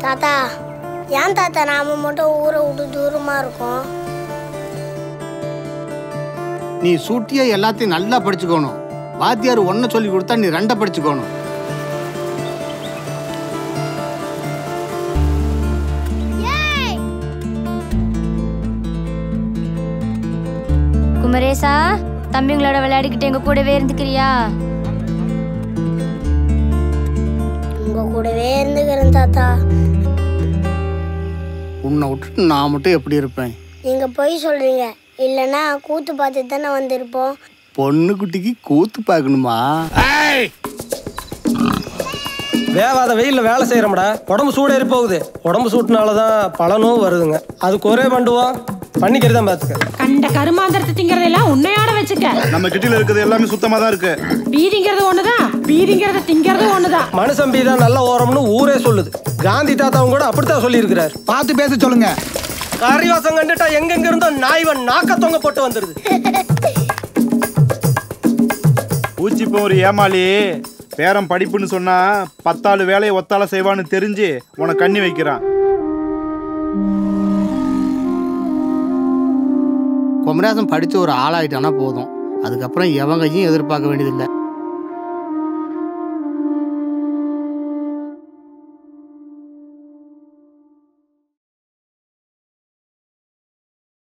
தாத்தா ஏன் தாத்தா நாம மட்டும் ஊரை விட்டு தூரமா இருக்கோம் நீ சூட்டியா எல்லாத்தையும் நல்லா படிச்சுக்கணும் வாத்தியார் ஒன்றை சொல்லி கொடுத்தா நீ ரெண்டை படிச்சுக்கணும் குமரேசா தம்பிங்களோட விளையாடிக்கிட்டு எங்க கூடவே இருந்துக்கிறியா உங்க கூடவே இருந்துக்கிறேன் தாத்தா உன்னை விட்டுட்டு நான் மட்டும் எப்படி இருப்பேன் நீங்க பொய் சொல்றீங்க இல்லைன்னா கூத்து பார்த்து தானே வந்திருப்போம் பொண்ணு குட்டிக்கு கூத்து பார்க்கணுமா வேவாத வெயில்ல வேலை செய்யறோம்டா உடம்பு சூடேறி போகுது உடம்பு சூட்டுனால தான் பலனும் வருதுங்க அதுக்கு ஒரே பண்ணுவோம் பண்ணிக்கிறது தான் பார்த்துக்க கண்ட கருமாந்திரத்தை திங்கறதெல்லாம் உன்னையோட வச்சுக்க நம்ம கிட்டில இருக்கிறது எல்லாமே சுத்தமா தான் இருக்கு பீதிங்கிறது ஒண்ணுதான் பீதிங்கிறத திங்கிறது ஒண்ணுதான் மனுஷன் தான் நல்ல ஓரம்னு ஊரே சொல்லுது காந்தி தாத்தாவும் கூட அப்படித்தான் சொல்லியிருக்கிறார் பார்த்து பேச சொல்லுங்க காரிவாசம் கண்டுட்டா எங்கெங்க இருந்தோ நாய்வன் நாக்க தொங்க போட்டு வந்துருது ஊச்சி ஒரு ஏமாளி பேரம் படிப்புன்னு சொன்னா பத்தாளு வேலையை ஒத்தால செய்வான்னு தெரிஞ்சு உனக்கு கண்ணி வைக்கிறான் குமரேசன் படித்து ஒரு ஆளாயிட்டானா போதும் அதுக்கப்புறம் எவன் கையும் எதிர்பார்க்க வேண்டியதில்லை